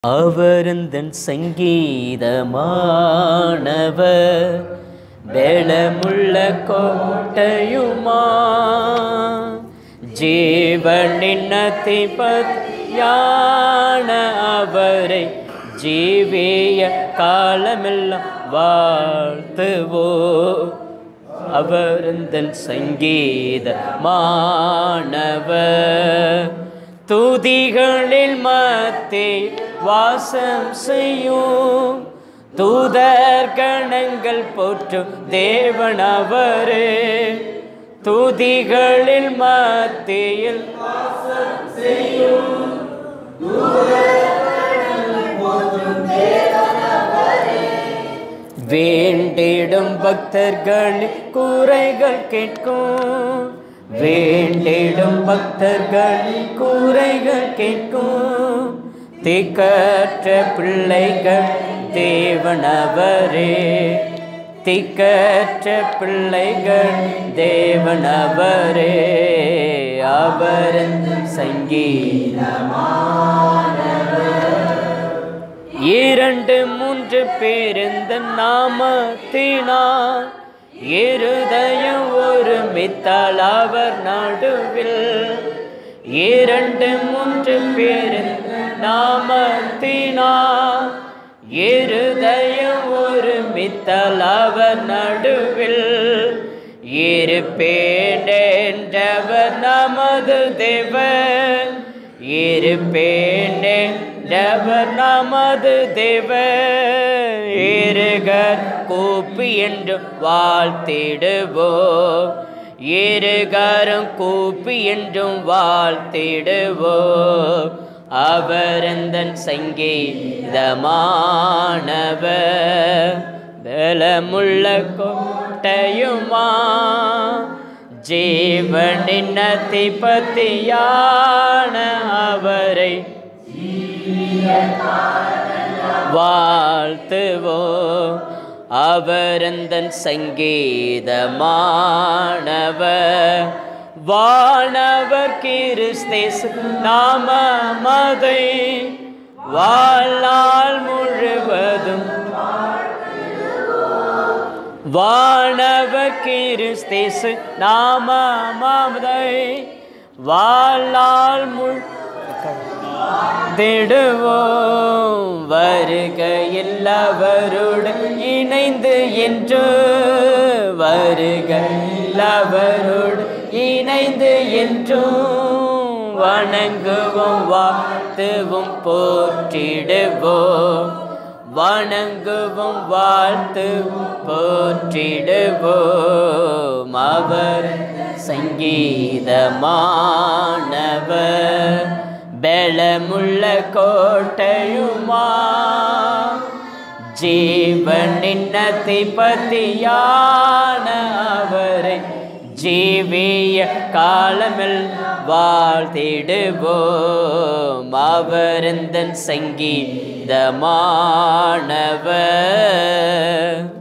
அவருந்தன் சங்கீதமானவர் பலமுள்ள கோட்டையுமா ஜீவனின் அதிபதியான அவரை ஜீவிய காலமெல்லாம் வாழ்த்துவோ அவருந்தன் சங்கீத மாணவர் துதிகளில் மத்தே வாசம் செய்யும் தூதர் கணங்கள் போற்றும் தேவன் அவரே துதிகளில் மத்தியில் வேண்டிடும் பக்தர்களின் குறைகள் கேட்கும் வேண்டிடும் பக்தர்களின் குறைகள் கேட்கும் திக்கற்ற பிள்ளைகள் தேவனவரே திக்கற்ற பிள்ளைகள் தேவனவரே அவரன் இரண்டு மூன்று பேருந்த நாமத்தினார் இருதயம் ஒரு மித்தால் அவர் நடுவில் இரண்டு மூன்று பேருந்த நாமத்தினார் இருதயம் ஒரு மித்தால் அவர் நடுவில் இருப்பேன் என்றவர் நமது தேவன் இருப்பேன் என்றவர் நமது தேவன் இருகர் கூப்பி என்று வாழ்த்திடுவோம் இருகரும் கூப்பி என்றும் வாழ்த்திடுவோம் அவரந்தன் சங்கீதமானவர் பலமுள்ள கோட்டையுமா ஜீவனின் அதிபதியான அவரை வாழ்த்துவோம் அவரந்தன் சங்கீதமானவர் வானவர் கிறிஸ்தேஸ் நாம மதை வாழ்நாள் முழுவதும் வானவர் கிறிஸ்தேசு நாம மதை வாழ்நாள் முழு திடுவோம் வருகையில் அவருடன் இணைந்து என்று வருகையில் அவருடன் இணைந்து என்றும் வணங்குவோம் வாழ்த்துவோம் போற்றிடுவோம் வணங்குவோம் வாழ்த்துவோம் போற்றிடுவோம் அவர் சங்கீதமானவர் பலமுள்ள கோட்டையுமா ஜீவனின் அதிபதியான அவரை ஜீவிய காலமில் வாழ்த்திடுவோம் அவரந்தன் சங்கீதமானவர்